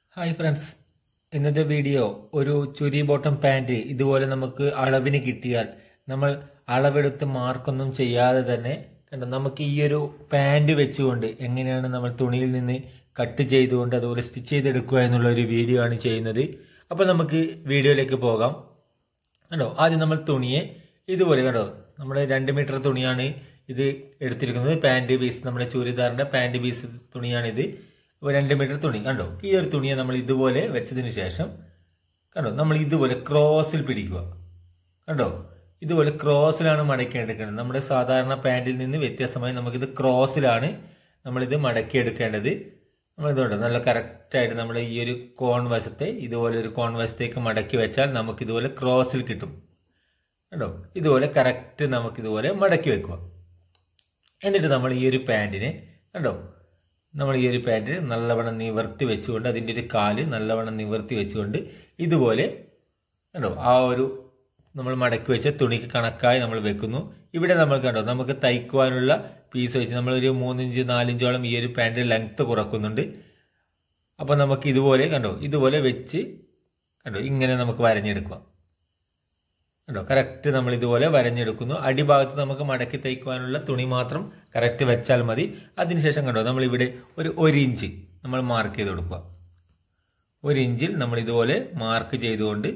hi friends ഇന്നത്തെ video ഒരു ചുരി bottom pant ഇതുപോലെ നമുക്ക് അളവിന് കിട്ടിയാൽ നമ്മൾ അളവെടുത്ത് മാർക്കൊന്നും ചെയ്യാതെ തന്നെ കണ്ടോ നമുക്ക് ഈ ഒരു പാൻറ് വെച്ചുകൊണ്ട് എങ്ങനെയാണ് നമ്മൾ തുണിയിൽ നിന്ന് കട്ട് ചെയ്തുകൊണ്ട് അതുപോലെ സ്റ്റിച്ച് ചെയ്തെടുക്കുക എന്നുള്ള ഒരു വീഡിയോ ആണ് ചെയ്യുന്നത് അപ്പോൾ നമുക്ക് വീഡിയോയിലേക്ക് പോകാം കണ്ടോ ആദ്യം നമ്മൾ തുണിയെ ഇതുപോലെ കണ്ടോ നമ്മുടെ രണ്ട് മീറ്റർ തുണിയാണ് ഇത് എടുത്തിരിക്കുന്നത് പാൻറ് പീസ് നമ്മുടെ ചുരിദാറിന്റെ പാൻറ് പീസ് തുണിയാണിത് അപ്പോൾ രണ്ട് മീറ്റർ തുണി കണ്ടോ ഈ ഒരു തുണിയെ നമ്മൾ ഇതുപോലെ വെച്ചതിന് ശേഷം കണ്ടോ നമ്മൾ ഇതുപോലെ ക്രോസിൽ പിടിക്കുക കണ്ടോ ഇതുപോലെ ക്രോസിലാണ് മടക്കിയെടുക്കേണ്ടത് നമ്മുടെ സാധാരണ പാൻറ്റിൽ നിന്ന് വ്യത്യാസമായി നമുക്കിത് ക്രോസിലാണ് നമ്മളിത് മടക്കിയെടുക്കേണ്ടത് നമ്മൾ ഇതുകൊണ്ട് നല്ല കറക്റ്റായിട്ട് നമ്മൾ ഈ ഒരു കോൺ വശത്തെ ഇതുപോലെ ഒരു കോൺ വശത്തേക്ക് മടക്കി വെച്ചാൽ നമുക്ക് ഇതുപോലെ ക്രോസിൽ കിട്ടും കണ്ടോ ഇതുപോലെ കറക്റ്റ് നമുക്ക് ഇതുപോലെ മടക്കി വെക്കുക എന്നിട്ട് നമ്മൾ ഈ ഒരു പാൻറ്റിനെ കണ്ടോ നമ്മൾ ഈ ഒരു പാൻറ്റ് നല്ലവണ്ണം നിവർത്തി വെച്ചുകൊണ്ട് അതിൻ്റെ ഒരു കാല് നല്ലവണ്ണം നിവർത്തി വെച്ചുകൊണ്ട് ഇതുപോലെ കണ്ടോ ആ ഒരു നമ്മൾ മടക്കി വെച്ച തുണിക്ക് കണക്കായി നമ്മൾ വെക്കുന്നു ഇവിടെ നമ്മൾ കണ്ടോ നമുക്ക് തയ്ക്കുവാനുള്ള പീസ് വെച്ച് നമ്മളൊരു മൂന്നിഞ്ച് നാലിഞ്ചോളം ഈ ഒരു പാൻറ്റ് ലെങ്ത്ത് കുറക്കുന്നുണ്ട് അപ്പോൾ നമുക്ക് ഇതുപോലെ കണ്ടോ ഇതുപോലെ വെച്ച് കണ്ടോ ഇങ്ങനെ നമുക്ക് വരഞ്ഞെടുക്കുക കണ്ടോ കറക്റ്റ് നമ്മൾ ഇതുപോലെ വരഞ്ഞെടുക്കുന്നു അടിഭാഗത്ത് നമുക്ക് മടക്കി തയ്ക്കുവാനുള്ള തുണി മാത്രം കറക്റ്റ് വെച്ചാൽ മതി അതിനുശേഷം കണ്ടോ നമ്മൾ ഇവിടെ ഒരു ഒരു ഇഞ്ച് നമ്മൾ മാർക്ക് ചെയ്ത് കൊടുക്കുക ഒരു ഇഞ്ചിൽ നമ്മൾ ഇതുപോലെ മാർക്ക് ചെയ്തുകൊണ്ട്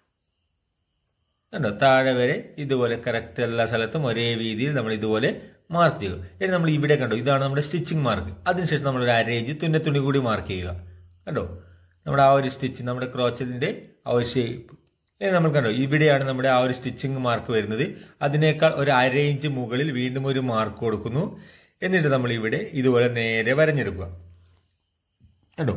കണ്ടോ താഴെ വരെ ഇതുപോലെ കറക്റ്റ് എല്ലാ സ്ഥലത്തും ഒരേ രീതിയിൽ നമ്മൾ ഇതുപോലെ മാർക്ക് ചെയ്യുക ഇനി നമ്മൾ ഇവിടെ കണ്ടോ ഇതാണ് നമ്മുടെ സ്റ്റിച്ചിങ് മാർക്ക് അതിനുശേഷം നമ്മൾ ഒരു അര ഇഞ്ച് തുന്നത്തുണി കൂടി മാർക്ക് ചെയ്യുക കണ്ടോ നമ്മുടെ ആ ഒരു സ്റ്റിച്ച് നമ്മുടെ ക്രോച്ചലിൻ്റെ ആ ഒരു ഷേപ്പ് ഇനി നമ്മൾ കണ്ടോ ഇവിടെയാണ് നമ്മുടെ ആ ഒരു സ്റ്റിച്ചിങ് മാർക്ക് വരുന്നത് അതിനേക്കാൾ ഒരു അര ഇഞ്ച് മുകളിൽ വീണ്ടും ഒരു മാർക്ക് കൊടുക്കുന്നു എന്നിട്ട് നമ്മൾ ഇവിടെ ഇതുപോലെ നേരെ വരഞ്ഞെടുക്കുക കണ്ടോ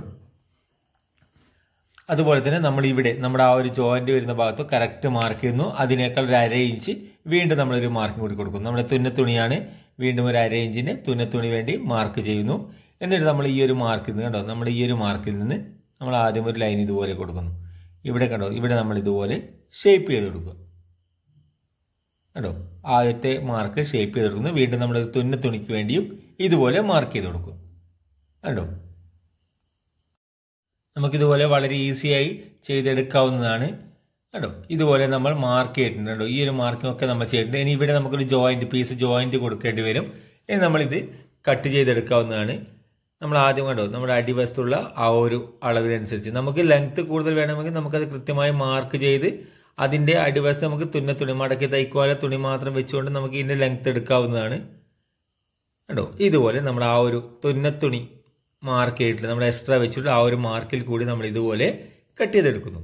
അതുപോലെ തന്നെ നമ്മൾ ഇവിടെ നമ്മുടെ ആ ഒരു ജോയിന്റ് വരുന്ന ഭാഗത്ത് കറക്റ്റ് മാർക്ക് ചെയ്യുന്നു അതിനേക്കാൾ ഒരു അര ഇഞ്ച് വീണ്ടും നമ്മളൊരു മാർക്കിംഗ് കൂടി കൊടുക്കുന്നു നമ്മുടെ തുന്നത്തുണിയാണ് വീണ്ടും ഒരു അര ഇഞ്ചിന് തുന്നത്തുണി വേണ്ടി മാർക്ക് ചെയ്യുന്നു എന്നിട്ട് നമ്മൾ ഈ ഒരു മാർക്കിൽ നിന്ന് കണ്ടോ നമ്മൾ ഈ ഒരു മാർക്കിൽ നിന്ന് നമ്മൾ ആദ്യം ഒരു ലൈൻ ഇതുപോലെ കൊടുക്കുന്നു ഇവിടെ കണ്ടോ ഇവിടെ നമ്മൾ ഇതുപോലെ ഷേപ്പ് ചെയ്ത് കൊടുക്കുക കണ്ടോ ആദ്യത്തെ മാർക്ക് ഷേപ്പ് ചെയ്ത് കൊടുക്കുന്നു വീണ്ടും നമ്മൾ തുന്നത്തുണിക്ക് വേണ്ടിയും ഇതുപോലെ മാർക്ക് ചെയ്ത് കൊടുക്കും കണ്ടോ നമുക്കിതുപോലെ വളരെ ഈസിയായി ചെയ്തെടുക്കാവുന്നതാണ് കേട്ടോ ഇതുപോലെ നമ്മൾ മാർക്ക് ചെയ്തിട്ടുണ്ട് കേട്ടോ ഈ ഒരു മാർക്കിംഗ് ഒക്കെ നമ്മൾ ചെയ്തിട്ടുണ്ട് ഇനി ഇവിടെ നമുക്കൊരു ജോയിന്റ് പീസ് ജോയിന്റ് കൊടുക്കേണ്ടി വരും ഇനി നമ്മളിത് കട്ട് ചെയ്തെടുക്കാവുന്നതാണ് നമ്മൾ ആദ്യം കണ്ടോ നമ്മുടെ അടിവശത്തുള്ള ആ ഒരു അളവിനനുസരിച്ച് നമുക്ക് ലെങ്ത് കൂടുതൽ വേണമെങ്കിൽ നമുക്കത് കൃത്യമായി മാർക്ക് ചെയ്ത് അതിൻ്റെ അടിവശത്ത് നമുക്ക് തുന്നത്തുണി മടക്കി തയ്ക്കുവാനുള്ള തുണി മാത്രം വെച്ചുകൊണ്ട് നമുക്ക് ഇതിൻ്റെ ലെങ്ത് എടുക്കാവുന്നതാണ് കേട്ടോ ഇതുപോലെ നമ്മൾ ആ ഒരു തുന്നത്തുണി മാർക്ക് ചെയ്തിട്ടില്ല നമ്മൾ എക്സ്ട്രാ വെച്ചിട്ട് ആ ഒരു മാർക്കിൽ കൂടി നമ്മൾ ഇതുപോലെ കട്ട് ചെയ്തെടുക്കുന്നു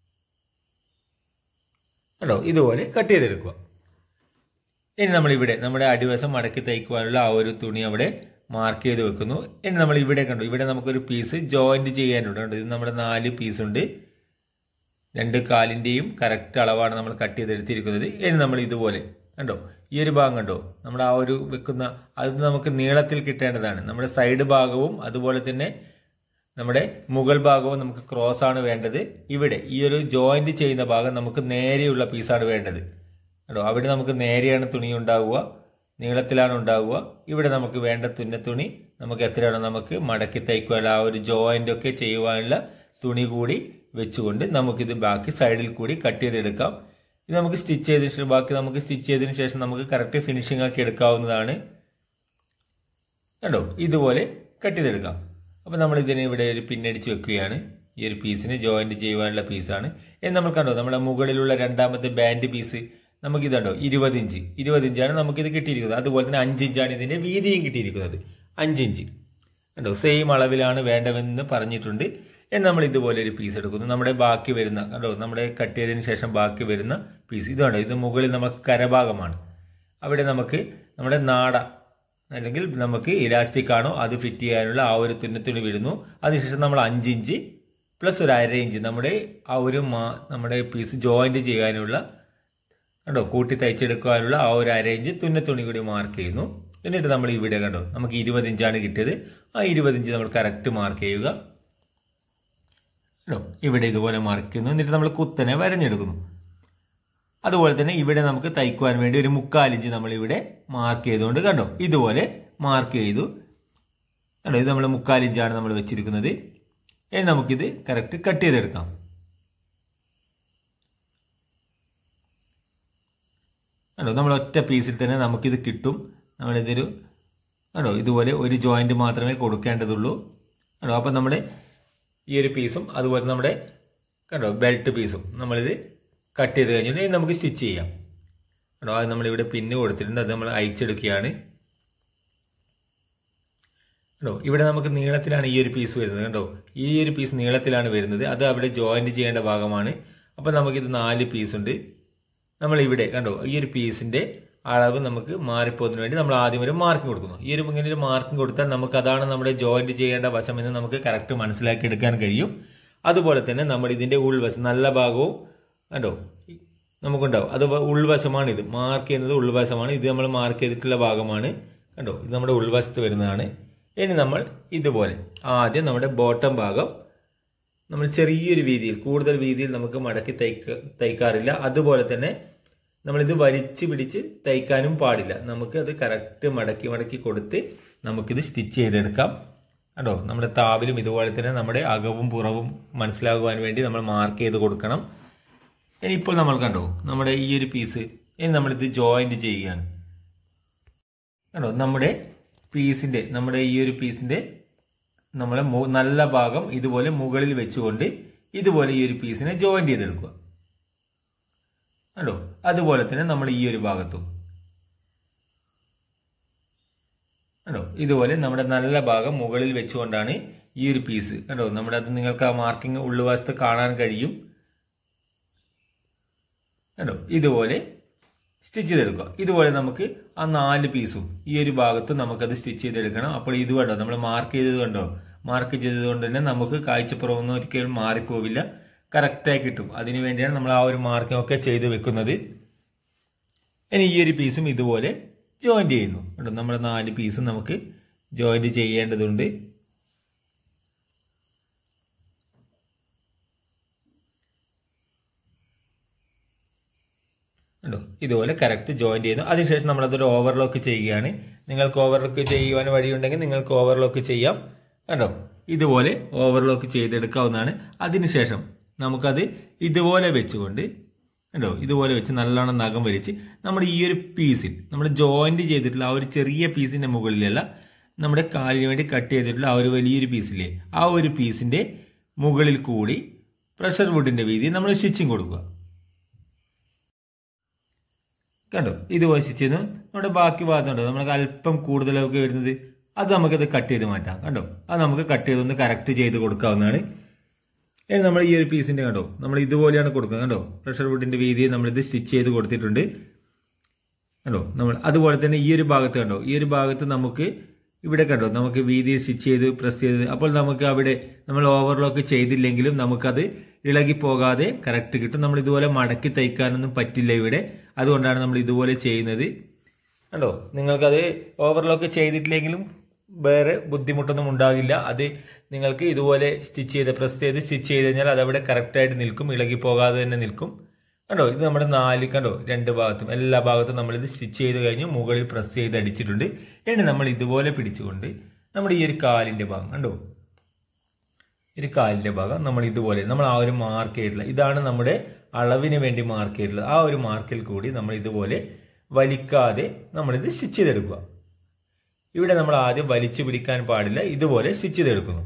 കേട്ടോ ഇതുപോലെ കട്ട് ചെയ്തെടുക്കുക ഇനി നമ്മൾ ഇവിടെ നമ്മുടെ അടിവശം മടക്കി തയ്ക്കുവാനുള്ള ആ ഒരു തുണി അവിടെ മാർക്ക് ചെയ്ത് വെക്കുന്നു ഇനി നമ്മൾ ഇവിടെ കണ്ടു ഇവിടെ നമുക്കൊരു പീസ് ജോയിന്റ് ചെയ്യാനുണ്ട് കണ്ടോ ഇത് നമ്മുടെ നാല് പീസ് ഉണ്ട് രണ്ട് കാലിൻ്റെയും കറക്റ്റ് അളവാണ് നമ്മൾ കട്ട് ചെയ്തെടുത്തിരിക്കുന്നത് ഇനി നമ്മൾ ഇതുപോലെ കണ്ടോ ഈ ഒരു ഭാഗം കണ്ടോ നമ്മുടെ ആ ഒരു വെക്കുന്ന അത് നമുക്ക് നീളത്തിൽ കിട്ടേണ്ടതാണ് നമ്മുടെ സൈഡ് ഭാഗവും അതുപോലെ തന്നെ നമ്മുടെ മുകൾ ഭാഗവും നമുക്ക് ക്രോസ് ആണ് വേണ്ടത് ഇവിടെ ഈ ഒരു ജോയിന്റ് ചെയ്യുന്ന ഭാഗം നമുക്ക് നേരെയുള്ള പീസാണ് വേണ്ടത് കേട്ടോ അവിടെ നമുക്ക് നേരെയാണ് തുണി ഉണ്ടാവുക നീളത്തിലാണ് ഉണ്ടാവുക ഇവിടെ നമുക്ക് വേണ്ട തുന്നത്തുണി നമുക്ക് എത്രയാണോ നമുക്ക് മടക്കി തയ്ക്കുവാനുള്ള ആ ഒരു ജോയിന്റ് ഒക്കെ ചെയ്യുവാനുള്ള തുണി കൂടി വെച്ചുകൊണ്ട് നമുക്കിത് ബാക്കി സൈഡിൽ കൂടി കട്ട് ചെയ്തെടുക്കാം ഇത് നമുക്ക് സ്റ്റിച്ച് ചെയ്തതിന് ശേഷം ബാക്കി നമുക്ക് സ്റ്റിച്ച് ചെയ്തതിന് ശേഷം നമുക്ക് കറക്റ്റ് ഫിനിഷിംഗ് ആക്കി എടുക്കാവുന്നതാണ് കണ്ടോ ഇതുപോലെ കട്ട് ചെയ്തെടുക്കാം അപ്പോൾ നമ്മൾ ഇതിനെ ഇവിടെ ഒരു പിന്നടിച്ച് വെക്കുകയാണ് ഈ ഒരു പീസിന് ജോയിന്റ് ചെയ്യുവാനുള്ള പീസാണ് എന്ന് നമ്മൾ കണ്ടോ നമ്മുടെ മുകളിലുള്ള രണ്ടാമത്തെ ബാൻഡ് പീസ് നമുക്കിതുണ്ടോ ഇരുപത് ഇഞ്ച് ഇരുപത് ഇഞ്ചാണ് നമുക്കിത് കിട്ടിയിരിക്കുന്നത് അതുപോലെ തന്നെ അഞ്ച് ഇഞ്ചാണ് ഇതിൻ്റെ വീതിയും കിട്ടിയിരിക്കുന്നത് അഞ്ച് ഇഞ്ച് കണ്ടോ സെയിം അളവിലാണ് വേണ്ടതെന്ന് പറഞ്ഞിട്ടുണ്ട് എന്ന് നമ്മൾ ഇതുപോലെ ഒരു പീസ് എടുക്കുന്നു നമ്മുടെ ബാക്കി വരുന്ന കണ്ടോ നമ്മുടെ കട്ട് ചെയ്തതിന് ശേഷം ബാക്കി വരുന്ന പീസ് ഇതുണ്ടോ ഇത് മുകളിൽ നമുക്ക് കരഭാഗമാണ് അവിടെ നമുക്ക് നമ്മുടെ നാട അല്ലെങ്കിൽ നമുക്ക് ഇലാസ്റ്റിക് ആണോ അത് ഫിറ്റ് ചെയ്യാനുള്ള ആ ഒരു തുന്നത്തുണി വിടുന്നു അതിനുശേഷം നമ്മൾ അഞ്ച് ഇഞ്ച് പ്ലസ് ഒരു അര ഇഞ്ച് നമ്മുടെ ആ ഒരു മാ നമ്മുടെ പീസ് ജോയിന്റ് ചെയ്യാനുള്ള കണ്ടോ കൂട്ടി തയ്ച്ചെടുക്കാനുള്ള ആ ഒരു അര ഇഞ്ച് തുന്നത്തുണി കൂടി മാർക്ക് ചെയ്യുന്നു എന്നിട്ട് നമ്മൾ ഇവിടെ കണ്ടോ നമുക്ക് ഇരുപത് ഇഞ്ചാണ് കിട്ടിയത് ആ ഇരുപത് ഇഞ്ച് നമ്മൾ കറക്റ്റ് മാർക്ക് ചെയ്യുക കേട്ടോ ഇവിടെ ഇതുപോലെ മാർക്ക് ചെയ്യുന്നു എന്നിട്ട് നമ്മൾ കുത്തനെ വരഞ്ഞെടുക്കുന്നു അതുപോലെ തന്നെ ഇവിടെ നമുക്ക് തയ്ക്കുവാൻ വേണ്ടി ഒരു മുക്കാലിഞ്ച് നമ്മൾ ഇവിടെ മാർക്ക് ചെയ്തുകൊണ്ട് കണ്ടോ ഇതുപോലെ മാർക്ക് ചെയ്തു കണ്ടോ ഇത് നമ്മൾ മുക്കാലിഞ്ചാണ് നമ്മൾ വെച്ചിരിക്കുന്നത് ഇനി നമുക്കിത് കറക്റ്റ് കട്ട് ചെയ്തെടുക്കാം കണ്ടോ നമ്മൾ ഒറ്റ പീസിൽ തന്നെ നമുക്കിത് കിട്ടും നമ്മളിതൊരു കണ്ടോ ഇതുപോലെ ഒരു ജോയിന്റ് മാത്രമേ കൊടുക്കേണ്ടതുള്ളൂ കണ്ടോ അപ്പം നമ്മൾ ഈ ഒരു പീസും അതുപോലെ നമ്മുടെ കണ്ടോ ബെൽറ്റ് പീസും നമ്മളിത് കട്ട് ചെയ്ത് കഴിഞ്ഞിട്ട് ഇനി നമുക്ക് സ്റ്റിച്ച് ചെയ്യാം കണ്ടോ അത് നമ്മളിവിടെ പിന്ന് കൊടുത്തിട്ടുണ്ട് അത് നമ്മൾ അയച്ചെടുക്കുകയാണ് കണ്ടോ ഇവിടെ നമുക്ക് നീളത്തിലാണ് ഈ ഒരു പീസ് വരുന്നത് കണ്ടോ ഈ ഒരു പീസ് നീളത്തിലാണ് വരുന്നത് അത് അവിടെ ജോയിന്റ് ചെയ്യേണ്ട ഭാഗമാണ് അപ്പോൾ നമുക്കിത് നാല് പീസ് ഉണ്ട് നമ്മൾ ഇവിടെ കണ്ടോ ഈ ഒരു പീസിന്റെ അളവ് നമുക്ക് മാറിപ്പോകുന്നതിന് വേണ്ടി നമ്മൾ ആദ്യം ഒരു മാർക്കിംഗ് കൊടുക്കുന്നു ഈ ഒരു ഇങ്ങനെ ഒരു മാർക്കിംഗ് കൊടുത്താൽ നമുക്ക് അതാണ് നമ്മുടെ ജോയിന്റ് ചെയ്യേണ്ട വശം എന്ന് നമുക്ക് കറക്റ്റ് മനസ്സിലാക്കി എടുക്കാൻ കഴിയും അതുപോലെ തന്നെ നമ്മുടെ ഇതിന്റെ ഉൾവശം നല്ല ഭാഗവും കണ്ടോ നമുക്കുണ്ടാവും അത് ഉൾവശമാണ് ഇത് മാർക്ക് ചെയ്യുന്നത് ഉൾവശമാണ് ഇത് നമ്മൾ മാർക്ക് ചെയ്തിട്ടുള്ള ഭാഗമാണ് കണ്ടോ ഇത് നമ്മുടെ ഉൾവശത്ത് വരുന്നതാണ് ഇനി നമ്മൾ ഇതുപോലെ ആദ്യം നമ്മുടെ ബോട്ടം ഭാഗം നമ്മൾ ചെറിയൊരു വീതിയിൽ കൂടുതൽ വീതിയിൽ നമുക്ക് മടക്കി തയ്ക്ക തയ്ക്കാറില്ല അതുപോലെ തന്നെ നമ്മളിത് വലിച്ചു പിടിച്ച് തയ്ക്കാനും പാടില്ല നമുക്ക് അത് കറക്റ്റ് മടക്കി മടക്കി കൊടുത്ത് നമുക്കിത് സ്റ്റിച്ച് ചെയ്തെടുക്കാം കണ്ടോ നമ്മുടെ താവിലും ഇതുപോലെ തന്നെ നമ്മുടെ അകവും പുറവും മനസ്സിലാകുവാൻ വേണ്ടി നമ്മൾ മാർക്ക് ചെയ്ത് കൊടുക്കണം ഇനി ഇപ്പോൾ നമ്മൾ കണ്ടോ നമ്മുടെ ഈ ഒരു പീസ് ഇനി നമ്മളിത് ജോയിന്റ് ചെയ്യുകയാണ് കണ്ടോ നമ്മുടെ പീസിന്റെ നമ്മുടെ ഈ ഒരു പീസിന്റെ നമ്മളെ നല്ല ഭാഗം ഇതുപോലെ മുകളിൽ വെച്ചുകൊണ്ട് ഇതുപോലെ ഈ ഒരു പീസിനെ ജോയിന്റ് ചെയ്തെടുക്കുക കണ്ടോ അതുപോലെ തന്നെ നമ്മൾ ഈ ഒരു ഭാഗത്തും കണ്ടോ ഇതുപോലെ നമ്മുടെ നല്ല ഭാഗം മുകളിൽ വെച്ചുകൊണ്ടാണ് ഈ ഒരു പീസ് കണ്ടോ നമ്മുടെ അത് നിങ്ങൾക്ക് ആ മാർക്കിംഗ് ഉള്ളുവശത്ത് കാണാൻ കഴിയും കണ്ടോ ഇതുപോലെ സ്റ്റിച്ച് ചെയ്തെടുക്കുക ഇതുപോലെ നമുക്ക് ആ നാല് പീസും ഈ ഒരു ഭാഗത്തും നമുക്കത് സ്റ്റിച്ച് ചെയ്തെടുക്കണം അപ്പോൾ ഇത് കണ്ടോ നമ്മൾ മാർക്ക് ചെയ്തത് കണ്ടോ മാർക്ക് ചെയ്തത് കൊണ്ട് തന്നെ നമുക്ക് കാഴ്ചപ്പുറമൊന്നും ഒരിക്കലും മാറിപ്പോവില്ല കറക്റ്റായി കിട്ടും അതിനു വേണ്ടിയാണ് നമ്മൾ ആ ഒരു മാർക്കിംഗ് ഒക്കെ ചെയ്ത് വെക്കുന്നത് ഇനി ഈ ഒരു പീസും ഇതുപോലെ ജോയിന്റ് ചെയ്യുന്നു കണ്ടോ നമ്മുടെ നാല് പീസും നമുക്ക് ജോയിന്റ് ചെയ്യേണ്ടതുണ്ട് കണ്ടോ ഇതുപോലെ കറക്റ്റ് ജോയിൻ ചെയ്യുന്നു അതിനുശേഷം നമ്മളതൊരു ഓവർലോക്ക് ചെയ്യുകയാണ് നിങ്ങൾക്ക് ഓവർലോക്ക് ചെയ്യുവാൻ വഴിയുണ്ടെങ്കിൽ നിങ്ങൾക്ക് ഓവർലോക്ക് ചെയ്യാം കണ്ടോ ഇതുപോലെ ഓവർലോക്ക് ചെയ്തെടുക്കാവുന്നതാണ് അതിനുശേഷം നമുക്കത് ഇതുപോലെ വെച്ചുകൊണ്ട് കണ്ടോ ഇതുപോലെ വെച്ച് നല്ലോണം നഖം വലിച്ച് നമ്മുടെ ഈ ഒരു പീസിൽ നമ്മൾ ജോയിന്റ് ചെയ്തിട്ടുള്ള ആ ഒരു ചെറിയ പീസിന്റെ മുകളിലല്ല നമ്മുടെ കാലിന് വേണ്ടി കട്ട് ചെയ്തിട്ടുള്ള ആ ഒരു വലിയൊരു പീസില്ലേ ആ ഒരു പീസിന്റെ മുകളിൽ കൂടി പ്രഷർ വുഡിന്റെ വീതി നമ്മൾ സ്റ്റിച്ചിങ് കൊടുക്കുക കണ്ടോ ഇതുപോലെ സ്റ്റിച്ച് ചെയ്യുന്നു നമ്മുടെ ബാക്കി ഭാഗം ഉണ്ടോ നമുക്ക് അല്പം കൂടുതലൊക്കെ വരുന്നത് അത് നമുക്കത് കട്ട് ചെയ്ത് മാറ്റാം കണ്ടോ അത് നമുക്ക് കട്ട് ചെയ്തൊന്ന് കറക്റ്റ് ചെയ്ത് കൊടുക്കാവുന്നതാണ് ഇനി നമ്മൾ ഈ ഒരു പീസിന്റെ കണ്ടോ നമ്മൾ ഇതുപോലെയാണ് കൊടുക്കുന്നത് കണ്ടോ പ്രഷർ വുഡിന്റെ വീതി നമ്മളിത് സ്റ്റിച്ച് ചെയ്ത് കൊടുത്തിട്ടുണ്ട് കണ്ടോ നമ്മൾ അതുപോലെ തന്നെ ഈ ഒരു ഭാഗത്ത് കണ്ടോ ഈ ഒരു ഭാഗത്ത് നമുക്ക് ഇവിടെ കണ്ടോ നമുക്ക് വീതി സ്റ്റിച്ച് ചെയ്ത് പ്രസ് ചെയ്ത് അപ്പോൾ നമുക്ക് അവിടെ നമ്മൾ ഓവർലോക്ക് ചെയ്തില്ലെങ്കിലും നമുക്കത് ഇളകി പോകാതെ കറക്റ്റ് കിട്ടും നമ്മൾ ഇതുപോലെ മടക്കി തയ്ക്കാനൊന്നും പറ്റില്ല ഇവിടെ അതുകൊണ്ടാണ് നമ്മൾ ഇതുപോലെ ചെയ്യുന്നത് കണ്ടോ നിങ്ങൾക്കത് ഓവർലോക്ക് ചെയ്തിട്ടില്ലെങ്കിലും വേറെ ബുദ്ധിമുട്ടൊന്നും ഉണ്ടാകില്ല അത് നിങ്ങൾക്ക് ഇതുപോലെ സ്റ്റിച്ച് ചെയ്ത് പ്രസ് ചെയ്ത് സ്റ്റിച്ച് ചെയ്ത് കഴിഞ്ഞാൽ അതവിടെ കറക്റ്റായിട്ട് നിൽക്കും ഇളകി പോകാതെ തന്നെ നിൽക്കും കണ്ടോ ഇത് നമ്മുടെ നാല് കണ്ടോ രണ്ട് ഭാഗത്തും എല്ലാ ഭാഗത്തും നമ്മളിത് സ്റ്റിച്ച് ചെയ്ത് കഴിഞ്ഞ് മുകളിൽ പ്രസ് ചെയ്ത് അടിച്ചിട്ടുണ്ട് ഇനി നമ്മൾ ഇതുപോലെ പിടിച്ചുകൊണ്ട് നമ്മുടെ ഈ ഒരു കാലിന്റെ ഭാഗം കണ്ടോ ഒരു കാലിന്റെ ഭാഗം നമ്മൾ ഇതുപോലെ നമ്മൾ ആ ഒരു മാർക്ക് ചെയ്തിട്ടുള്ള ഇതാണ് നമ്മുടെ അളവിന് വേണ്ടി മാർക്ക് ചെയ്തിട്ടുള്ളത് ആ ഒരു മാർക്കിൽ കൂടി നമ്മൾ ഇതുപോലെ വലിക്കാതെ നമ്മളിത് സ്റ്റിച്ച് ചെയ്തെടുക്കുക ഇവിടെ നമ്മൾ ആദ്യം വലിച്ചു പിടിക്കാൻ പാടില്ല ഇതുപോലെ സ്റ്റിച്ച് ചെയ്തെടുക്കുന്നു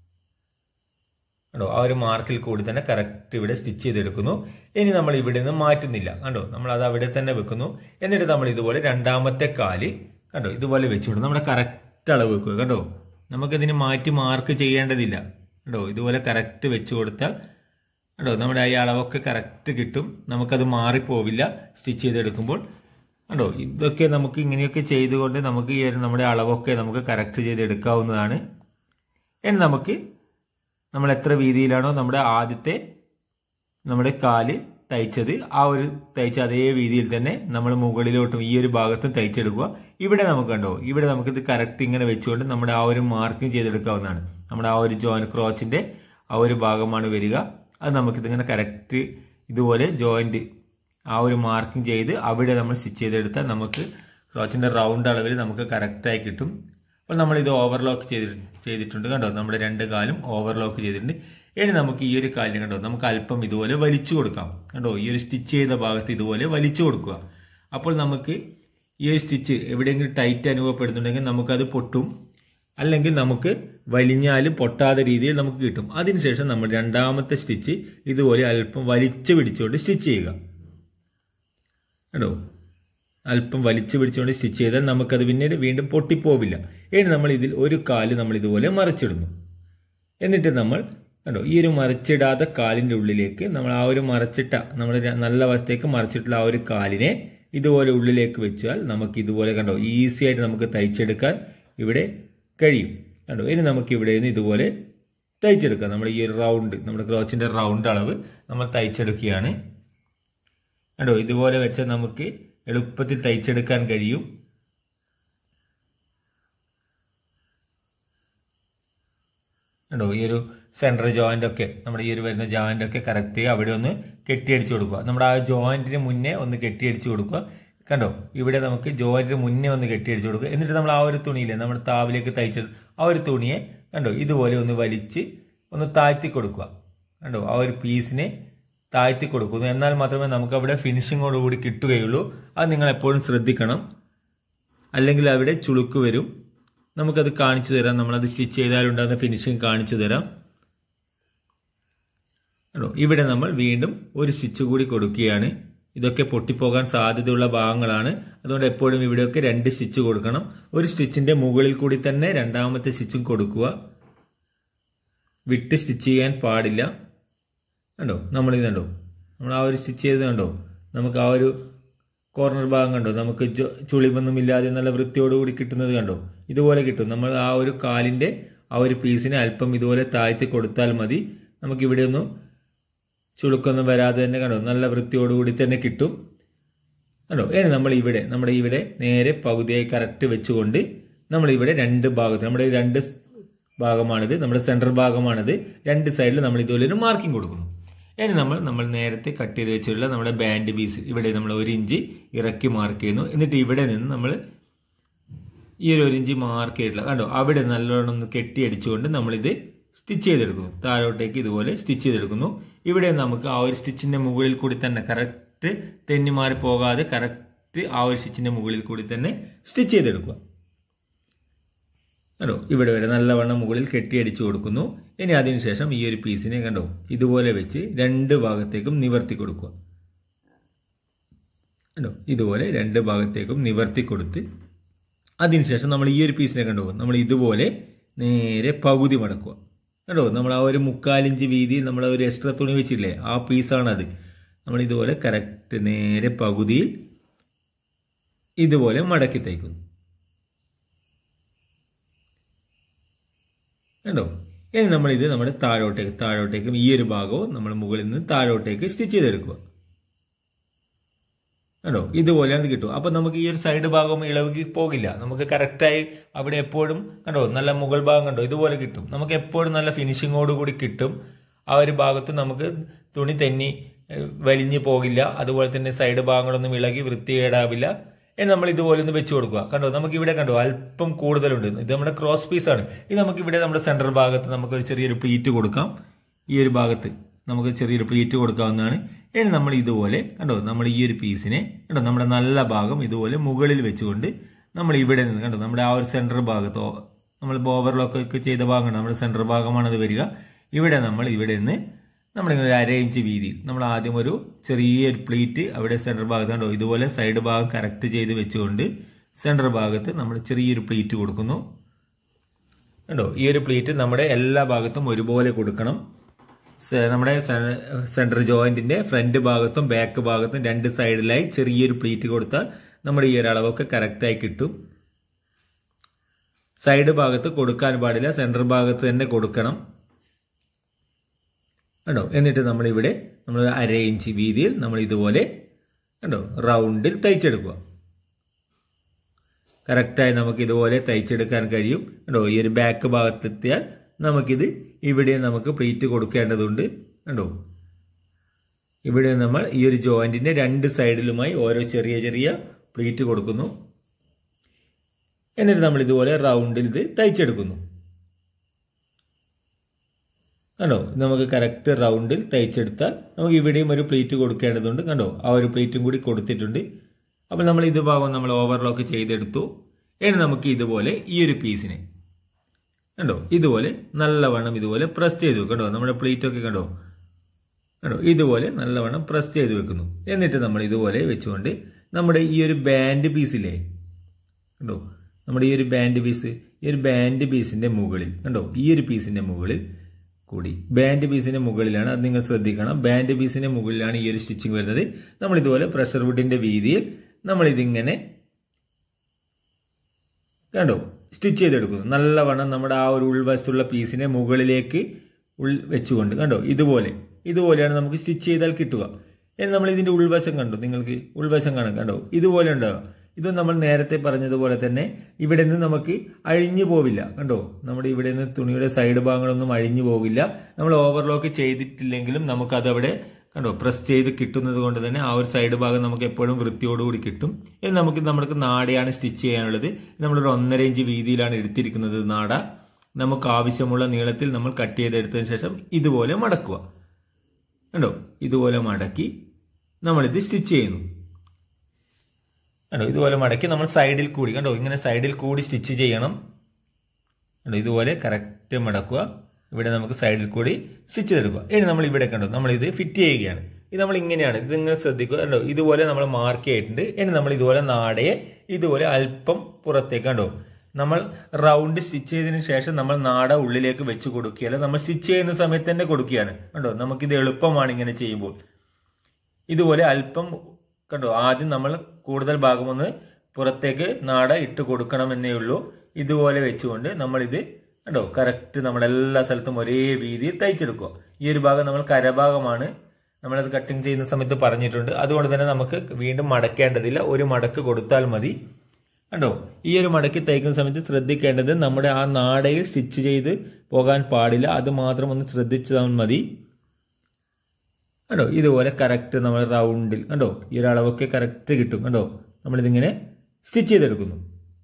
കണ്ടോ ആ ഒരു മാർക്കിൽ കൂടി തന്നെ കറക്റ്റ് ഇവിടെ സ്റ്റിച്ച് ചെയ്തെടുക്കുന്നു ഇനി നമ്മൾ ഇവിടെ നിന്ന് മാറ്റുന്നില്ല കണ്ടോ നമ്മൾ അത് അവിടെ തന്നെ വെക്കുന്നു എന്നിട്ട് നമ്മൾ ഇതുപോലെ രണ്ടാമത്തെ കാല് കണ്ടോ ഇതുപോലെ വെച്ചുകൊണ്ട് നമ്മുടെ കറക്റ്റ് അളവ് വെക്കുക കണ്ടോ നമുക്കിതിന് മാറ്റി മാർക്ക് ചെയ്യേണ്ടതില്ല കണ്ടോ ഇതുപോലെ കറക്റ്റ് വെച്ച് കൊടുത്താൽ കണ്ടോ നമ്മുടെ ഈ അളവൊക്കെ കറക്റ്റ് കിട്ടും നമുക്കത് മാറിപ്പോവില്ല സ്റ്റിച്ച് ചെയ്തെടുക്കുമ്പോൾ കണ്ടോ ഇതൊക്കെ നമുക്ക് ഇങ്ങനെയൊക്കെ ചെയ്തുകൊണ്ട് നമുക്ക് ഈ ഒരു നമ്മുടെ അളവൊക്കെ നമുക്ക് കറക്റ്റ് ചെയ്തെടുക്കാവുന്നതാണ് ഇനി നമുക്ക് നമ്മൾ എത്ര വീതിയിലാണോ നമ്മുടെ ആദ്യത്തെ നമ്മുടെ കാല് തയ്ച്ചത് ആ ഒരു തയ്ച്ച അതേ രീതിയിൽ തന്നെ നമ്മൾ മുകളിലോട്ടും ഈ ഒരു ഭാഗത്തും തയ്ച്ചെടുക്കുക ഇവിടെ നമുക്ക് കണ്ടോ ഇവിടെ നമുക്കിത് കറക്റ്റ് ഇങ്ങനെ വെച്ചുകൊണ്ട് നമ്മുടെ ആ ഒരു മാർക്കിംഗ് ചെയ്തെടുക്കാവുന്നതാണ് നമ്മുടെ ആ ഒരു ജോയിൻ ക്രോച്ചിന്റെ ആ ഒരു ഭാഗമാണ് വരിക അത് നമുക്കിതിങ്ങനെ കറക്റ്റ് ഇതുപോലെ ജോയിന്റ് ആ ഒരു മാർക്കിംഗ് ചെയ്ത് അവിടെ നമ്മൾ സ്റ്റിച്ച് ചെയ്തെടുത്താൽ നമുക്ക് ക്രോച്ചിന്റെ റൗണ്ട് അളവിൽ നമുക്ക് കറക്റ്റായി കിട്ടും അപ്പോൾ നമ്മൾ ഇത് ഓവർലോക്ക് ചെയ്തി ചെയ്തിട്ടുണ്ട് കണ്ടോ നമ്മുടെ രണ്ട് കാലും ഓവർലോക്ക് ചെയ്തിട്ടുണ്ട് ഇനി നമുക്ക് ഈ ഒരു കാലിന് കണ്ടോ നമുക്ക് അല്പം ഇതുപോലെ വലിച്ചു കൊടുക്കാം കണ്ടോ ഈ ഒരു സ്റ്റിച്ച് ചെയ്ത ഭാഗത്ത് ഇതുപോലെ വലിച്ചു കൊടുക്കുക അപ്പോൾ നമുക്ക് ഈ ഒരു സ്റ്റിച്ച് എവിടെയെങ്കിലും ടൈറ്റ് അനുഭവപ്പെടുന്നുണ്ടെങ്കിൽ നമുക്കത് പൊട്ടും അല്ലെങ്കിൽ നമുക്ക് വലിഞ്ഞാലും പൊട്ടാത്ത രീതിയിൽ നമുക്ക് കിട്ടും അതിനുശേഷം നമ്മൾ രണ്ടാമത്തെ സ്റ്റിച്ച് ഇതുപോലെ അല്പം വലിച്ചു പിടിച്ചുകൊണ്ട് സ്റ്റിച്ച് ചെയ്യുക കേട്ടോ അല്പം വലിച്ചു പിടിച്ചുകൊണ്ട് സ്റ്റിച്ച് ചെയ്താൽ നമുക്കത് പിന്നീട് വീണ്ടും പൊട്ടിപ്പോവില്ല ഇനി നമ്മൾ ഇതിൽ ഒരു കാല് നമ്മൾ ഇതുപോലെ മറിച്ചിടുന്നു എന്നിട്ട് നമ്മൾ കണ്ടോ ഈ ഒരു മറിച്ചിടാത്ത കാലിൻ്റെ ഉള്ളിലേക്ക് നമ്മൾ ആ ഒരു മറച്ചിട്ട നമ്മൾ നല്ല അവസ്ഥയ്ക്ക് മറിച്ചിട്ടുള്ള ആ ഒരു കാലിനെ ഇതുപോലെ ഉള്ളിലേക്ക് വെച്ചാൽ നമുക്ക് ഇതുപോലെ കണ്ടോ ഈസി ആയിട്ട് നമുക്ക് തയ്ച്ചെടുക്കാൻ ഇവിടെ കഴിയും കണ്ടോ ഇനി നമുക്ക് ഇവിടെ നിന്ന് ഇതുപോലെ തയ്ച്ചെടുക്കാം നമ്മുടെ ഈ ഒരു റൗണ്ട് നമ്മുടെ ക്രോച്ചിൻ്റെ റൗണ്ട് അളവ് നമ്മൾ തയ്ച്ചെടുക്കുകയാണ് കണ്ടോ ഇതുപോലെ വെച്ചാൽ നമുക്ക് എളുപ്പത്തിൽ തയ്ച്ചെടുക്കാൻ കഴിയും കണ്ടോ ഈ ഒരു സെൻട്രൽ ജോയിന്റ് ഒക്കെ നമ്മുടെ ഈ ഒരു വരുന്ന ജോയിന്റ് ഒക്കെ കറക്റ്റ് അവിടെ ഒന്ന് കെട്ടിയടിച്ച് കൊടുക്കുക നമ്മുടെ ആ ജോയിന്റിന് മുന്നേ ഒന്ന് കെട്ടിയടിച്ച് കൊടുക്കുക കണ്ടോ ഇവിടെ നമുക്ക് ജോയിന്റിന് മുന്നേ ഒന്ന് കെട്ടിയടിച്ച് കൊടുക്കുക എന്നിട്ട് നമ്മൾ ആ ഒരു തുണിയില്ലേ നമ്മുടെ താവിലേക്ക് തയ്ച്ച ആ ഒരു തുണിയെ കണ്ടോ ഇതുപോലെ ഒന്ന് വലിച്ച് ഒന്ന് താഴ്ത്തി കൊടുക്കുക കണ്ടോ ആ ഒരു പീസിനെ താഴ്ത്തി കൊടുക്കുന്നു എന്നാൽ മാത്രമേ നമുക്ക് അവിടെ ഫിനിഷിങ്ങോടുകൂടി കിട്ടുകയുള്ളൂ അത് നിങ്ങൾ എപ്പോഴും ശ്രദ്ധിക്കണം അല്ലെങ്കിൽ അവിടെ ചുളുക്ക് വരും നമുക്കത് കാണിച്ചു തരാം നമ്മളത് സ്റ്റിച്ച് ചെയ്താലുണ്ടാകുന്ന ഫിനിഷിങ് കാണിച്ചു തരാം കണ്ടോ ഇവിടെ നമ്മൾ വീണ്ടും ഒരു സ്റ്റിച്ച് കൂടി കൊടുക്കുകയാണ് ഇതൊക്കെ പൊട്ടിപ്പോകാൻ സാധ്യതയുള്ള ഭാഗങ്ങളാണ് അതുകൊണ്ട് എപ്പോഴും ഇവിടെയൊക്കെ രണ്ട് സ്റ്റിച്ച് കൊടുക്കണം ഒരു സ്റ്റിച്ചിന്റെ മുകളിൽ കൂടി തന്നെ രണ്ടാമത്തെ സ്റ്റിച്ചും കൊടുക്കുക വിട്ട് സ്റ്റിച്ച് ചെയ്യാൻ പാടില്ല കണ്ടോ നമ്മൾ ഇത് കണ്ടോ നമ്മൾ ആ ഒരു സ്റ്റിച്ച് ചെയ്ത് കണ്ടോ നമുക്ക് ആ ഒരു കോർണർ ഭാഗം കണ്ടോ നമുക്ക് ചുളിവൊന്നും ഇല്ലാതെ നല്ല വൃത്തിയോടുകൂടി കിട്ടുന്നത് കണ്ടോ ഇതുപോലെ കിട്ടും നമ്മൾ ആ ഒരു കാലിൻ്റെ ആ ഒരു പീസിനെ അല്പം ഇതുപോലെ താഴ്ത്തി കൊടുത്താൽ മതി നമുക്ക് ഇവിടെ ഒന്നും ചുളുക്കൊന്നും വരാതെ തന്നെ കണ്ടോ നല്ല വൃത്തിയോടുകൂടി തന്നെ കിട്ടും കണ്ടോ ഇനി നമ്മൾ ഇവിടെ നമ്മുടെ ഇവിടെ നേരെ പകുതിയായി കറക്റ്റ് വെച്ചുകൊണ്ട് നമ്മൾ ഇവിടെ രണ്ട് ഭാഗത്ത് നമ്മുടെ രണ്ട് ഭാഗമാണിത് നമ്മുടെ സെൻട്രൽ ഭാഗമാണിത് രണ്ട് സൈഡിൽ നമ്മൾ ഇതുപോലെ ഒരു മാർക്കിംഗ് കൊടുക്കുന്നു ഇനി നമ്മൾ നമ്മൾ നേരത്തെ കട്ട് ചെയ്ത് വെച്ചിട്ടുള്ള നമ്മുടെ ബാൻഡ് പീസ് ഇവിടെ നമ്മൾ ഒരു ഇഞ്ച് ഇറക്കി മാർക്ക് ചെയ്യുന്നു എന്നിട്ട് ഇവിടെ നിന്ന് നമ്മൾ ഈ ഒരു ഒരു ഇഞ്ച് മാർക്ക് ചെയ്തിട്ടുള്ള കണ്ടോ അവിടെ നല്ലോണം ഒന്ന് കെട്ടിയടിച്ചുകൊണ്ട് നമ്മളിത് സ്റ്റിച്ച് ചെയ്തെടുക്കുന്നു താഴോട്ടേക്ക് ഇതുപോലെ സ്റ്റിച്ച് ചെയ്തെടുക്കുന്നു ഇവിടെ നമുക്ക് ആ ഒരു സ്റ്റിച്ചിൻ്റെ മുകളിൽ കൂടി തന്നെ കറക്റ്റ് തെന്നി മാറി പോകാതെ കറക്റ്റ് ആ ഒരു സ്റ്റിച്ചിൻ്റെ മുകളിൽ കൂടി തന്നെ സ്റ്റിച്ച് ചെയ്തെടുക്കുക കണ്ടോ ഇവിടെ വരെ നല്ലവണ്ണം മുകളിൽ കെട്ടിയടിച്ചു കൊടുക്കുന്നു ഇനി അതിനുശേഷം ഈ ഒരു പീസിനെ കണ്ടോ ഇതുപോലെ വെച്ച് രണ്ട് ഭാഗത്തേക്കും നിവർത്തി കൊടുക്കുക കണ്ടോ ഇതുപോലെ രണ്ട് ഭാഗത്തേക്കും നിവർത്തി കൊടുത്ത് അതിനുശേഷം നമ്മൾ ഈ ഒരു പീസിനെ കണ്ടോ നമ്മൾ ഇതുപോലെ നേരെ പകുതി മടക്കുക കണ്ടോ നമ്മൾ ആ ഒരു മുക്കാലിഞ്ച് വീതി നമ്മൾ ഒരു എക്സ്ട്രാ തുണി വെച്ചില്ലേ ആ പീസാണത് നമ്മൾ ഇതുപോലെ കറക്റ്റ് നേരെ പകുതിയിൽ ഇതുപോലെ മടക്കി തയ്ക്കുന്നു കണ്ടോ ഇനി നമ്മൾ ഇത് നമ്മുടെ താഴോട്ടേക്ക് താഴോട്ടേക്കും ഈ ഒരു ഭാഗവും നമ്മൾ മുകളിൽ നിന്ന് താഴോട്ടേക്ക് സ്റ്റിച്ച് ചെയ്തെടുക്കുക കണ്ടോ ഇതുപോലെയാണ് കിട്ടും അപ്പൊ നമുക്ക് ഈ ഒരു സൈഡ് ഭാഗം ഇളകി പോകില്ല നമുക്ക് കറക്റ്റായി അവിടെ എപ്പോഴും കണ്ടോ നല്ല മുകൾ ഭാഗം കണ്ടോ ഇതുപോലെ കിട്ടും നമുക്ക് എപ്പോഴും നല്ല ഫിനിഷിങ്ങോട് കൂടി കിട്ടും ആ ഒരു ഭാഗത്ത് നമുക്ക് തുണി തെന്നി വലിഞ്ഞു പോകില്ല അതുപോലെ തന്നെ സൈഡ് ഭാഗങ്ങളൊന്നും ഇളകി വൃത്തികേടാവില്ല ഇനി നമ്മൾ ഇതുപോലെ ഒന്ന് വെച്ച് കൊടുക്കുക കണ്ടോ നമുക്ക് ഇവിടെ കണ്ടോ അല്പം കൂടുതലുണ്ട് ഇത് നമ്മുടെ ക്രോസ് പീസ് ആണ് ഇത് നമുക്ക് ഇവിടെ നമ്മുടെ സെൻട്രൽ ഭാഗത്ത് നമുക്ക് ഒരു ചെറിയൊരു പ്ലീറ്റ് കൊടുക്കാം ഈ ഒരു ഭാഗത്ത് നമുക്ക് ചെറിയൊരു പ്ലീറ്റ് കൊടുക്കാവുന്നതാണ് ഇനി നമ്മൾ ഇതുപോലെ കണ്ടോ നമ്മൾ ഈ ഒരു പീസിനെ കണ്ടോ നമ്മുടെ നല്ല ഭാഗം ഇതുപോലെ മുകളിൽ വെച്ചുകൊണ്ട് നമ്മൾ ഇവിടെ നിന്ന് കണ്ടോ നമ്മുടെ ആ ഒരു സെൻട്രൽ ഭാഗത്തോ നമ്മൾ ഓവർലോക്ക് ഒക്കെ ചെയ്ത ഭാഗമാണ് നമ്മുടെ സെൻട്രൽ ഭാഗമാണ് അത് വരിക ഇവിടെ നമ്മൾ ഇവിടെ നിന്ന് നമ്മളിങ്ങനെ ഒരു അര ഇഞ്ച് വീതിയിൽ നമ്മൾ ആദ്യം ഒരു ചെറിയൊരു പ്ലീറ്റ് അവിടെ സെൻട്രൽ ഭാഗത്ത് കണ്ടോ ഇതുപോലെ സൈഡ് ഭാഗം കറക്റ്റ് ചെയ്ത് വെച്ചുകൊണ്ട് സെൻട്രൽ ഭാഗത്ത് നമ്മൾ ചെറിയൊരു പ്ലീറ്റ് കൊടുക്കുന്നു കണ്ടോ ഈ ഒരു പ്ലീറ്റ് നമ്മുടെ എല്ലാ ഭാഗത്തും ഒരുപോലെ കൊടുക്കണം നമ്മുടെ സെൻട്രൽ ജോയിന്റിന്റെ ഫ്രണ്ട് ഭാഗത്തും ബാക്ക് ഭാഗത്തും രണ്ട് സൈഡിലായി ചെറിയൊരു പ്ലീറ്റ് കൊടുത്താൽ നമ്മുടെ ഈ ഒരു അളവൊക്കെ കറക്റ്റായി കിട്ടും സൈഡ് ഭാഗത്ത് കൊടുക്കാൻ പാടില്ല സെൻട്രൽ ഭാഗത്ത് തന്നെ കൊടുക്കണം കണ്ടോ എന്നിട്ട് നമ്മൾ ഇവിടെ നമ്മൾ അര ഇഞ്ച് വീതിയിൽ നമ്മൾ ഇതുപോലെ കണ്ടോ റൗണ്ടിൽ തയ്ച്ചെടുക്കുക കറക്റ്റായി നമുക്ക് ഇതുപോലെ തയ്ച്ചെടുക്കാൻ കഴിയും കണ്ടോ ഈ ഒരു ബാക്ക് ഭാഗത്തെത്തിയാൽ നമുക്കിത് ഇവിടെ നമുക്ക് പ്ലീറ്റ് കൊടുക്കേണ്ടതുണ്ട് കണ്ടോ ഇവിടെ നമ്മൾ ഈ ഒരു ജോയിന്റിന്റെ രണ്ട് സൈഡിലുമായി ഓരോ ചെറിയ ചെറിയ പ്ലീറ്റ് കൊടുക്കുന്നു എന്നിട്ട് നമ്മൾ ഇതുപോലെ റൗണ്ടിൽ ഇത് തയ്ച്ചെടുക്കുന്നു കണ്ടോ നമുക്ക് കറക്റ്റ് റൗണ്ടിൽ തയ്ച്ചെടുത്താൽ നമുക്ക് ഇവിടെയും ഒരു പ്ലേറ്റ് കൊടുക്കേണ്ടതുണ്ട് കണ്ടോ ആ ഒരു പ്ലേറ്റും കൂടി കൊടുത്തിട്ടുണ്ട് അപ്പോൾ നമ്മൾ ഇത് ഭാഗം നമ്മൾ ഓവർലോക്ക് ചെയ്തെടുത്തു ഇനി നമുക്ക് ഇതുപോലെ ഈ ഒരു പീസിനെ കണ്ടോ ഇതുപോലെ നല്ലവണ്ണം ഇതുപോലെ പ്രസ് ചെയ്ത് കണ്ടോ നമ്മുടെ പ്ലേറ്റ് ഒക്കെ കണ്ടോ കണ്ടോ ഇതുപോലെ നല്ലവണ്ണം പ്രസ് ചെയ്ത് വെക്കുന്നു എന്നിട്ട് നമ്മൾ ഇതുപോലെ വെച്ചുകൊണ്ട് നമ്മുടെ ഈ ഒരു ബാൻഡ് പീസില്ലേ കണ്ടോ നമ്മുടെ ഈ ഒരു ബാൻഡ് പീസ് ഈ ഒരു ബാൻഡ് പീസിന്റെ മുകളിൽ കണ്ടോ ഈ ഒരു പീസിന്റെ മുകളിൽ കൂടി ബാൻഡ് പീസിന്റെ മുകളിലാണ് അത് നിങ്ങൾ ശ്രദ്ധിക്കണം ബാൻഡ് പീസിന്റെ മുകളിലാണ് ഈ ഒരു സ്റ്റിച്ചിങ് വരുന്നത് നമ്മൾ ഇതുപോലെ പ്രഷർ വുഡിന്റെ വീതിയിൽ നമ്മൾ ഇതിങ്ങനെ കണ്ടോ സ്റ്റിച്ച് ചെയ്തെടുക്കുന്നു നല്ലവണ്ണം നമ്മുടെ ആ ഒരു ഉൾവശത്തുള്ള പീസിനെ മുകളിലേക്ക് ഉൾ വെച്ചുകൊണ്ട് കണ്ടോ ഇതുപോലെ ഇതുപോലെയാണ് നമുക്ക് സ്റ്റിച്ച് ചെയ്താൽ കിട്ടുക ഇനി നമ്മൾ ഇതിന്റെ ഉൾവശം കണ്ടു നിങ്ങൾക്ക് ഉൾവശം കാണാം കണ്ടോ ഇതുപോലെ ഉണ്ടാവുക ഇത് നമ്മൾ നേരത്തെ പറഞ്ഞതുപോലെ തന്നെ ഇവിടെ നിന്ന് നമുക്ക് അഴിഞ്ഞു പോവില്ല കണ്ടോ നമ്മുടെ ഇവിടെ നിന്ന് തുണിയുടെ സൈഡ് ഭാഗങ്ങളൊന്നും അഴിഞ്ഞു പോകില്ല നമ്മൾ ഓവർലോക്ക് ചെയ്തിട്ടില്ലെങ്കിലും നമുക്കത് അവിടെ കണ്ടോ പ്രസ് ചെയ്ത് കിട്ടുന്നത് കൊണ്ട് തന്നെ ആ ഒരു സൈഡ് ഭാഗം നമുക്ക് എപ്പോഴും വൃത്തിയോടുകൂടി കിട്ടും ഇനി നമുക്ക് നമുക്ക് നാടയാണ് സ്റ്റിച്ച് ചെയ്യാനുള്ളത് നമ്മളൊരു ഒന്നര ഇഞ്ച് വീതിയിലാണ് എടുത്തിരിക്കുന്നത് നാട നമുക്ക് ആവശ്യമുള്ള നീളത്തിൽ നമ്മൾ കട്ട് ചെയ്തെടുത്തതിന് ശേഷം ഇതുപോലെ മടക്കുക കണ്ടോ ഇതുപോലെ മടക്കി നമ്മളിത് സ്റ്റിച്ച് ചെയ്യുന്നു കണ്ടോ ഇതുപോലെ മടക്കി നമ്മൾ സൈഡിൽ കൂടി കണ്ടോ ഇങ്ങനെ സൈഡിൽ കൂടി സ്റ്റിച്ച് ചെയ്യണം കണ്ടോ ഇതുപോലെ കറക്റ്റ് മടക്കുക ഇവിടെ നമുക്ക് സൈഡിൽ കൂടി സ്റ്റിച്ച് ചെയ്തെടുക്കുക ഇനി നമ്മൾ ഇവിടെ കണ്ടോ നമ്മൾ ഇത് ഫിറ്റ് ചെയ്യുകയാണ് ഇത് നമ്മൾ ഇങ്ങനെയാണ് ഇത് നിങ്ങൾ ശ്രദ്ധിക്കുക കണ്ടോ ഇതുപോലെ നമ്മൾ മാർക്ക് ചെയ്തിട്ടുണ്ട് ഇനി നമ്മൾ ഇതുപോലെ നാടയെ ഇതുപോലെ അല്പം പുറത്തേക്ക് കണ്ടോ നമ്മൾ റൗണ്ട് സ്റ്റിച്ച് ചെയ്തതിന് ശേഷം നമ്മൾ നാട ഉള്ളിലേക്ക് വെച്ച് കൊടുക്കുകയല്ല നമ്മൾ സ്റ്റിച്ച് ചെയ്യുന്ന സമയത്ത് തന്നെ കൊടുക്കുകയാണ് കണ്ടോ നമുക്കിത് എളുപ്പമാണ് ഇങ്ങനെ ചെയ്യുമ്പോൾ ഇതുപോലെ അല്പം കണ്ടോ ആദ്യം നമ്മൾ കൂടുതൽ ഭാഗമൊന്ന് പുറത്തേക്ക് നാട ഇട്ട് കൊടുക്കണം എന്നേ ഉള്ളൂ ഇതുപോലെ വെച്ചുകൊണ്ട് നമ്മളിത് കണ്ടോ കറക്റ്റ് നമ്മുടെ എല്ലാ സ്ഥലത്തും ഒരേ രീതിയിൽ തയ്ച്ചെടുക്കുക ഈ ഒരു ഭാഗം നമ്മൾ കരഭാഗമാണ് നമ്മളത് കട്ടിങ് ചെയ്യുന്ന സമയത്ത് പറഞ്ഞിട്ടുണ്ട് അതുകൊണ്ട് തന്നെ നമുക്ക് വീണ്ടും മടക്കേണ്ടതില്ല ഒരു മടക്ക് കൊടുത്താൽ മതി കണ്ടോ ഈ ഒരു മടക്കി തയ്ക്കുന്ന സമയത്ത് ശ്രദ്ധിക്കേണ്ടത് നമ്മുടെ ആ നാടയിൽ സ്റ്റിച്ച് ചെയ്ത് പോകാൻ പാടില്ല അത് മാത്രം ഒന്ന് ശ്രദ്ധിച്ചാൽ മതി കണ്ടോ ഇതുപോലെ കറക്റ്റ് നമ്മൾ റൗണ്ടിൽ കണ്ടോ ഈ ഒരു അളവൊക്കെ കറക്റ്റ് കിട്ടും കണ്ടോ നമ്മളിതിങ്ങനെ സ്റ്റിച്ച് ചെയ്തെടുക്കുന്നു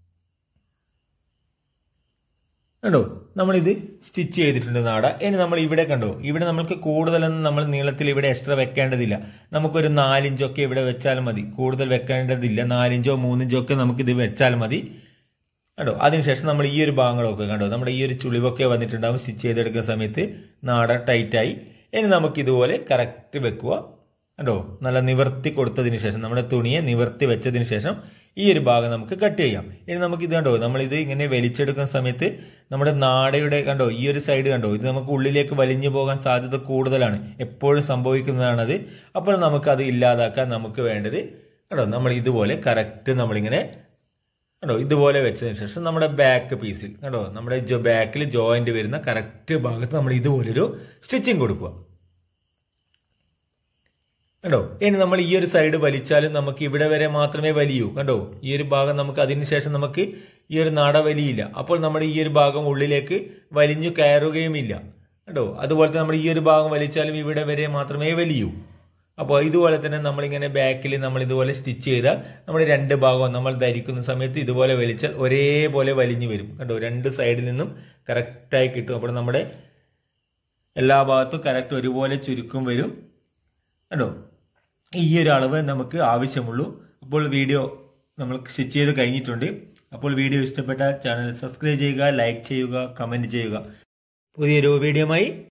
കണ്ടോ നമ്മളിത് സ്റ്റിച്ച് ചെയ്തിട്ടുണ്ട് നാട ഇനി നമ്മൾ ഇവിടെ കണ്ടോ ഇവിടെ നമ്മൾക്ക് കൂടുതലൊന്നും നമ്മൾ നീളത്തിൽ ഇവിടെ എക്സ്ട്രാ വെക്കേണ്ടതില്ല നമുക്കൊരു നാലിഞ്ചൊക്കെ ഇവിടെ വെച്ചാൽ മതി കൂടുതൽ വെക്കേണ്ടതില്ല നാലിഞ്ചോ മൂന്നിഞ്ചോ ഒക്കെ നമുക്ക് ഇത് വെച്ചാൽ മതി കണ്ടോ അതിനുശേഷം നമ്മൾ ഈ ഒരു ഭാഗങ്ങളൊക്കെ കണ്ടോ നമ്മുടെ ഈ ഒരു ചുളിവൊക്കെ വന്നിട്ടുണ്ടാവും സ്റ്റിച്ച് ചെയ്തെടുക്കുന്ന സമയത്ത് നാട ടൈറ്റായി ഇനി നമുക്ക് ഇതുപോലെ കറക്റ്റ് വെക്കുക കണ്ടോ നല്ല നിവർത്തി കൊടുത്തതിന് ശേഷം നമ്മുടെ തുണിയെ നിവർത്തി വെച്ചതിന് ശേഷം ഈ ഒരു ഭാഗം നമുക്ക് കട്ട് ചെയ്യാം ഇനി നമുക്ക് ഇത് കണ്ടോ നമ്മൾ ഇത് ഇങ്ങനെ വലിച്ചെടുക്കുന്ന സമയത്ത് നമ്മുടെ നാടയുടെ കണ്ടോ ഈ ഒരു സൈഡ് കണ്ടോ ഇത് നമുക്ക് ഉള്ളിലേക്ക് വലിഞ്ഞു പോകാൻ സാധ്യത കൂടുതലാണ് എപ്പോഴും സംഭവിക്കുന്നതാണത് അപ്പോൾ നമുക്ക് അത് ഇല്ലാതാക്കാൻ നമുക്ക് വേണ്ടത് കണ്ടോ നമ്മൾ ഇതുപോലെ കറക്റ്റ് നമ്മളിങ്ങനെ കണ്ടോ ഇതുപോലെ വെച്ചതിന് ശേഷം നമ്മുടെ ബാക്ക് പീസിൽ കണ്ടോ നമ്മുടെ ബാക്കിൽ ജോയിന്റ് വരുന്ന കറക്റ്റ് ഭാഗത്ത് നമ്മൾ ഇതുപോലൊരു സ്റ്റിച്ചിങ് കൊടുക്കുക കണ്ടോ ഇനി നമ്മൾ ഈ ഒരു സൈഡ് വലിച്ചാലും നമുക്ക് ഇവിടെ വരെ മാത്രമേ വലിയൂ കണ്ടോ ഈ ഒരു ഭാഗം നമുക്ക് അതിനുശേഷം നമുക്ക് ഈ ഒരു നാട വലിയില്ല അപ്പോൾ നമ്മുടെ ഈ ഒരു ഭാഗം ഉള്ളിലേക്ക് വലിഞ്ഞു കയറുകയുമില്ല കണ്ടോ അതുപോലെ നമ്മൾ ഈ ഒരു ഭാഗം വലിച്ചാലും ഇവിടെ വരെ മാത്രമേ വലിയൂ അപ്പോൾ ഇതുപോലെ തന്നെ നമ്മളിങ്ങനെ ബാക്കിൽ നമ്മൾ ഇതുപോലെ സ്റ്റിച്ച് ചെയ്താൽ നമ്മുടെ രണ്ട് ഭാഗവും നമ്മൾ ധരിക്കുന്ന സമയത്ത് ഇതുപോലെ വലിച്ചാൽ ഒരേപോലെ വലിഞ്ഞു വരും കണ്ടോ രണ്ട് സൈഡിൽ നിന്നും കറക്റ്റായി കിട്ടും അപ്പോൾ നമ്മുടെ എല്ലാ ഭാഗത്തും കറക്റ്റ് ഒരുപോലെ ചുരുക്കം വരും കണ്ടോ ഈ ഒരു അളവ് നമുക്ക് ആവശ്യമുള്ളൂ അപ്പോൾ വീഡിയോ നമ്മൾ സ്റ്റിച്ച് ചെയ്ത് കഴിഞ്ഞിട്ടുണ്ട് അപ്പോൾ വീഡിയോ ഇഷ്ടപ്പെട്ട ചാനൽ സബ്സ്ക്രൈബ് ചെയ്യുക ലൈക്ക് ചെയ്യുക കമൻറ്റ് ചെയ്യുക പുതിയൊരു വീഡിയോയുമായി